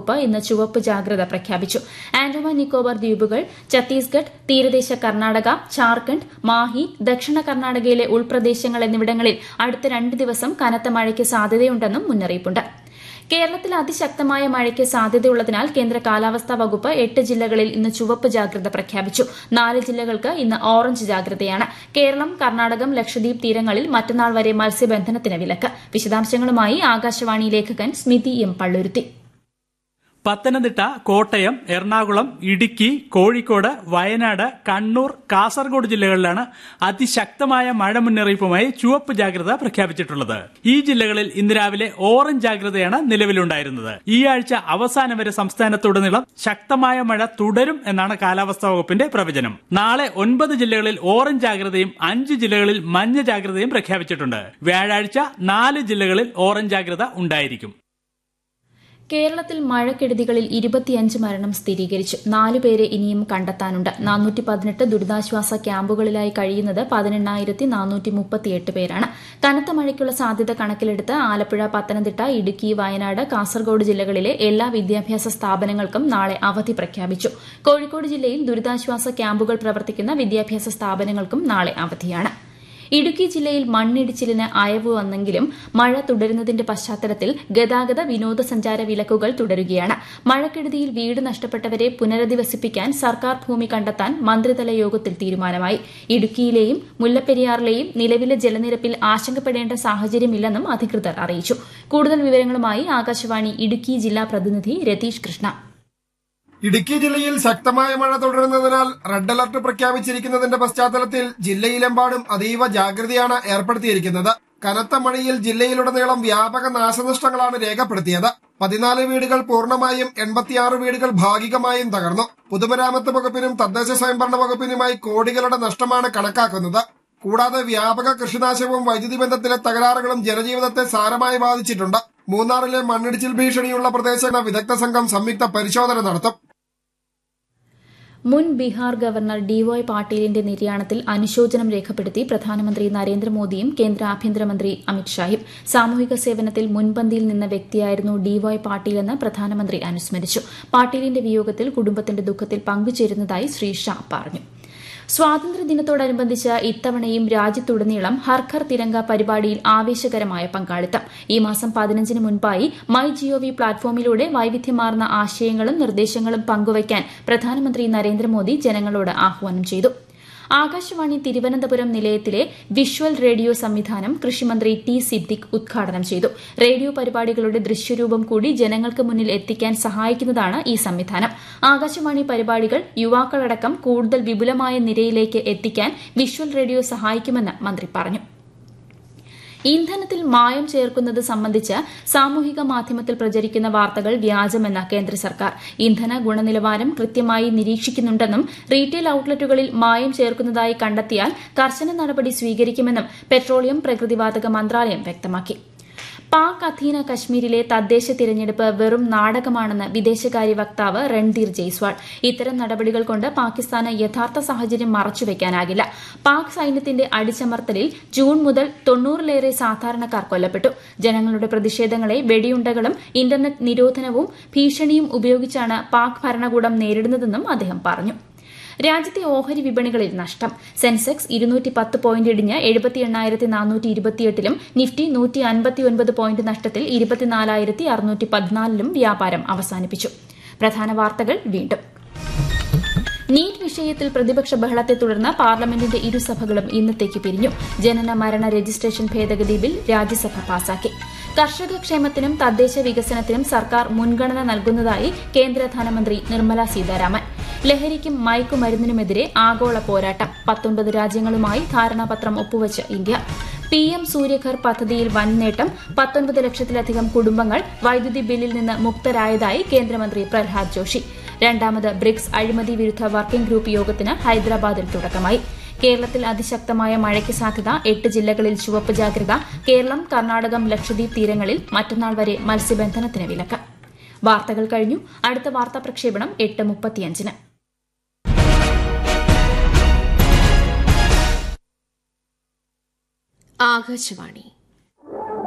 വകുപ്പ് ഇന്ന് ചുവപ്പ് ജാഗ്രത പ്രഖ്യാപിച്ചു ആൻഡമാൻ നിക്കോബാർ ദ്വീപുകൾ ഛത്തീസ്ഗഡ് തീരദേശ കർണാടക ഝാർഖണ്ഡ് മാഹി ദക്ഷിണ കർണാടകയിലെ ഉൾപ്രദേശങ്ങൾ എന്നിവിടങ്ങളിൽ അടുത്ത രണ്ട് ദിവസം കനത്ത മഴയ്ക്ക് സാധ്യതയുണ്ടെന്നും മുന്നറിയിപ്പുണ്ട് കേരളത്തിൽ അതിശക്തമായ മഴയ്ക്ക് സാധ്യതയുള്ളതിനാൽ കേന്ദ്ര കാലാവസ്ഥാ വകുപ്പ് എട്ട് ജില്ലകളിൽ ഇന്ന് ചുവപ്പ് ജാഗ്രത പ്രഖ്യാപിച്ചു നാല് ജില്ലകൾക്ക് ഇന്ന് ഓറഞ്ച് ജാഗ്രതയാണ് കേരളം കർണാടകം ലക്ഷദ്വീപ് തീരങ്ങളിൽ മറ്റന്നാൾ വരെ മത്സ്യബന്ധനത്തിന് വിലക്ക് വിശദാംശങ്ങളുമായി ആകാശവാണി ലേഖകൻ സ്മിതി എം പള്ളുരുത്തി പത്തനംതിട്ട കോട്ടയം എറണാകുളം ഇടുക്കി കോഴിക്കോട് വയനാട് കണ്ണൂർ കാസർഗോഡ് ജില്ലകളിലാണ് അതിശക്തമായ മഴ മുന്നറിയിപ്പുമായി ചുവപ്പ് ജാഗ്രത പ്രഖ്യാപിച്ചിട്ടുള്ളത് ഈ ജില്ലകളിൽ ഇന്ന് രാവിലെ ഓറഞ്ച് ജാഗ്രതയാണ് നിലവിലുണ്ടായിരുന്നത് ഈ ആഴ്ച അവസാനം വരെ സംസ്ഥാനത്തുടനീളം ശക്തമായ മഴ തുടരും എന്നാണ് കാലാവസ്ഥാ വകുപ്പിന്റെ പ്രവചനം നാളെ ഒൻപത് ജില്ലകളിൽ ഓറഞ്ച് ജാഗ്രതയും അഞ്ച് ജില്ലകളിൽ മഞ്ഞ ജാഗ്രതയും പ്രഖ്യാപിച്ചിട്ടുണ്ട് വ്യാഴാഴ്ച നാല് ജില്ലകളിൽ ഓറഞ്ച് ജാഗ്രത ഉണ്ടായിരിക്കും കേരളത്തിൽ മഴക്കെടുതികളിൽ ഇരുപത്തിയഞ്ച് മരണം സ്ഥിരീകരിച്ചു നാലുപേരെ ഇനിയും കണ്ടെത്താനുണ്ട് നാനൂറ്റി പതിനെട്ട് ദുരിതാശ്വാസ ക്യാമ്പുകളിലായി കഴിയുന്നത് പതിനെണ്ണായിരത്തി നാനൂറ്റി മുപ്പത്തിയെട്ട് പേരാണ് കനത്ത മഴയ്ക്കുള്ള സാധ്യത കണക്കിലെടുത്ത് ആലപ്പുഴ പത്തനംതിട്ട ഇടുക്കി വയനാട് കാസർഗോഡ് ജില്ലകളിലെ എല്ലാ വിദ്യാഭ്യാസ സ്ഥാപനങ്ങൾക്കും നാളെ അവധി പ്രഖ്യാപിച്ചു കോഴിക്കോട് ജില്ലയിൽ ദുരിതാശ്വാസ ക്യാമ്പുകൾ പ്രവർത്തിക്കുന്ന വിദ്യാഭ്യാസ സ്ഥാപനങ്ങൾക്കും നാളെ അവധിയാണ് ഇടുക്കി ജില്ലയിൽ മണ്ണിടിച്ചിലിന് അയവ് വന്നെങ്കിലും മഴ തുടരുന്നതിന്റെ പശ്ചാത്തലത്തിൽ ഗതാഗത വിനോദസഞ്ചാര വിലക്കുകൾ തുടരുകയാണ് മഴക്കെടുതിയിൽ വീട് നഷ്ടപ്പെട്ടവരെ പുനരധിവസിപ്പിക്കാൻ സർക്കാർ ഭൂമി കണ്ടെത്താൻ മന്ത്രിതല യോഗത്തിൽ തീരുമാനമായി ഇടുക്കിയിലെയും മുല്ലപ്പെരിയാറിലെയും നിലവിലെ ജലനിരപ്പിൽ ആശങ്കപ്പെടേണ്ട സാഹചര്യമില്ലെന്നും അധികൃതർ അറിയിച്ചു കൂടുതൽ വിവരങ്ങളുമായി ആകാശവാണി ഇടുക്കി ജില്ലാ പ്രതിനിധി രതീഷ് കൃഷ്ണ ഇടുക്കി ജില്ലയിൽ ശക്തമായ മഴ തുടരുന്നതിനാൽ റെഡ് അലർട്ട് പ്രഖ്യാപിച്ചിരിക്കുന്നതിന്റെ പശ്ചാത്തലത്തിൽ ജില്ലയിലെമ്പാടും അതീവ ജാഗ്രതയാണ് ഏർപ്പെടുത്തിയിരിക്കുന്നത് കനത്ത മഴയിൽ ജില്ലയിലുടനീളം വ്യാപക നാശനഷ്ടങ്ങളാണ് രേഖപ്പെടുത്തിയത് പതിനാല് വീടുകൾ പൂർണ്ണമായും എൺപത്തിയാറ് വീടുകൾ ഭാഗികമായും തകർന്നു പൊതുമരാമത്ത് വകുപ്പിനും തദ്ദേശ സ്വയംഭരണ വകുപ്പിനുമായി കോടികളുടെ നഷ്ടമാണ് കണക്കാക്കുന്നത് കൂടാതെ വ്യാപക കൃഷിനാശവും വൈദ്യുതി ബന്ധത്തിലെ തകരാറുകളും ജനജീവിതത്തെ സാരമായി ബാധിച്ചിട്ടുണ്ട് മൂന്നാറിലെ മണ്ണിടിച്ചിൽ ഭീഷണിയുള്ള പ്രദേശങ്ങൾ വിദഗ്ധ സംഘം സംയുക്ത പരിശോധന നടത്തും മുൻ ബീഹാർ ഗവർണർ ഡിവൈ പാട്ടീലിന്റെ നിര്യാണത്തിൽ അനുശോചനം രേഖപ്പെടുത്തി പ്രധാനമന്ത്രി നരേന്ദ്രമോദിയും കേന്ദ്ര ആഭ്യന്തരമന്ത്രി അമിത്ഷായും സാമൂഹിക സേവനത്തിൽ മുൻപന്തിയിൽ നിന്ന വ്യക്തിയായിരുന്നു ഡിവൈ പാട്ടീലെന്ന് പ്രധാനമന്ത്രി അനുസ്മരിച്ചു പാട്ടീലിന്റെ വിയോഗത്തിൽ കുടുംബത്തിന്റെ ദുഃഖത്തിൽ പങ്കുചേരുന്നതായി ശ്രീ ഷാ പറഞ്ഞു സ്വാതന്ത്ര്യദിനത്തോടനുബന്ധിച്ച് ഇത്തവണയും രാജ്യത്തുടനീളം ഹർഘർ തിരങ്ക പരിപാടിയിൽ ആവേശകരമായ പങ്കാളിത്തം ഈ മാസം പതിനഞ്ചിന് മുൻപായി മൈ ജിഒവി പ്ലാറ്റ്ഫോമിലൂടെ വൈവിധ്യമാർന്ന ആശയങ്ങളും നിർദ്ദേശങ്ങളും പങ്കുവയ്ക്കാൻ പ്രധാനമന്ത്രി നരേന്ദ്രമോദി ജനങ്ങളോട് ആഹ്വാനം ചെയ്തു ആകാശവാണി തിരുവനന്തപുരം നിലയത്തിലെ വിഷ്വൽ റേഡിയോ സംവിധാനം കൃഷിമന്ത്രി ടി സിദ്ദിഖ് ഉദ്ഘാടനം ചെയ്തു റേഡിയോ പരിപാടികളുടെ ദൃശ്യരൂപം കൂടി ജനങ്ങൾക്ക് മുന്നിൽ എത്തിക്കാൻ സഹായിക്കുന്നതാണ് ഈ സംവിധാനം ആകാശവാണി പരിപാടികൾ യുവാക്കളടക്കം കൂടുതൽ വിപുലമായ നിരയിലേക്ക് എത്തിക്കാൻ വിഷ്വൽ റേഡിയോ സഹായിക്കുമെന്ന് മന്ത്രി പറഞ്ഞു ഇന്ധനത്തിൽ മായം ചേർക്കുന്നത് സംബന്ധിച്ച് സാമൂഹിക മാധ്യമത്തിൽ പ്രചരിക്കുന്ന വാർത്തകൾ വ്യാജമെന്ന് കേന്ദ്ര സർക്കാർ ഇന്ധന ഗുണനിലവാരം കൃത്യമായി നിരീക്ഷിക്കുന്നുണ്ടെന്നും റീറ്റെയിൽ ഔട്ട്ലെറ്റുകളിൽ മായം ചേർക്കുന്നതായി കണ്ടെത്തിയാൽ കർശന നടപടി സ്വീകരിക്കുമെന്നും പെട്രോളിയം പ്രകൃതിവാതക മന്ത്രാലയം വ്യക്തമാക്കി പാക് അധീന കശ്മീരിലെ തദ്ദേശ തിരഞ്ഞെടുപ്പ് വെറും നാടകമാണെന്ന് വിദേശകാര്യ വക്താവ് രൺധീർ ജയ്സ്വാൾ ഇത്തരം നടപടികൾ കൊണ്ട് പാകിസ്ഥാന് യഥാർത്ഥ സാഹചര്യം മറച്ചുവെക്കാനാകില്ല പാക് സൈന്യത്തിന്റെ അടിച്ചമർത്തലിൽ ജൂൺ മുതൽ തൊണ്ണൂറിലേറെ സാധാരണക്കാർ കൊല്ലപ്പെട്ടു ജനങ്ങളുടെ പ്രതിഷേധങ്ങളെ വെടിയുണ്ടകളും ഇന്റർനെറ്റ് നിരോധനവും ഭീഷണിയും ഉപയോഗിച്ചാണ് പാക് ഭരണകൂടം നേരിടുന്നതെന്നും അദ്ദേഹം പറഞ്ഞു രാജ്യത്തെ ഓഹരി വിപണികളിൽ നഷ്ടം സെൻസെക്സ് ഇരുന്നൂറ്റി പത്ത് പോയിന്റ് ഇടിഞ്ഞ് എഴുപത്തി എണ്ണായിരത്തി നാനൂറ്റി ഇരുപത്തിയെട്ടിലും നിഫ്റ്റി നൂറ്റി അൻപത്തിയൊൻപത് പോയിന്റ് നഷ്ടത്തിൽ ഇരുപത്തിനാലായിരത്തി അറുന്നൂറ്റി പതിനാലിലും വ്യാപാരം അവസാനിപ്പിച്ചു പ്രധാന വാർത്തകൾ വീണ്ടും നീറ്റ് വിഷയത്തിൽ പ്രതിപക്ഷ ബഹളത്തെ തുടർന്ന് പാർലമെന്റിന്റെ ഇരുസഭകളും ഇന്നത്തേക്ക് പിരിഞ്ഞു ജനന മരണ രജിസ്ട്രേഷൻ ഭേദഗതി ബിൽ രാജ്യസഭ പാസാക്കി കർഷക ക്ഷേമത്തിനും തദ്ദേശ വികസനത്തിനും സർക്കാർ മുൻഗണന നൽകുന്നതായി കേന്ദ്ര ധനമന്ത്രി നിർമ്മല സീതാരാമൻ ലഹരിക്കും മയക്കുമരുന്നിനുമെതിരെ ആഗോള പോരാട്ടം പത്തൊൻപത് രാജ്യങ്ങളുമായി ധാരണാപത്രം ഒപ്പുവച്ച് ഇന്ത്യ പി എം സൂര്യഘർ പദ്ധതിയിൽ വൻ നേട്ടം പത്തൊൻപത് ലക്ഷത്തിലധികം കുടുംബങ്ങൾ വൈദ്യുതി ബില്ലിൽ നിന്ന് മുക്തരായതായി കേന്ദ്രമന്ത്രി പ്രഹ്ലാദ് ജോഷി രണ്ടാമത് ബ്രിക്സ് അഴിമതി വിരുദ്ധ വർക്കിംഗ് ഗ്രൂപ്പ് യോഗത്തിന് ഹൈദരാബാദിൽ തുടക്കമായി കേരളത്തിൽ അതിശക്തമായ മഴയ്ക്ക് സാധ്യത എട്ട് ജില്ലകളിൽ ചുവപ്പ് ജാഗ്രത കേരളം കർണാടകം ലക്ഷദ്വീപ് തീരങ്ങളിൽ മറ്റന്നാൾ വരെ മത്സ്യബന്ധനത്തിന് വിലക്ക് വാർത്തകൾ കഴിഞ്ഞു അടുത്ത വാർത്താ പ്രക്ഷേപണം എട്ട് മുപ്പത്തിയഞ്ചിന് ആകാശവാണി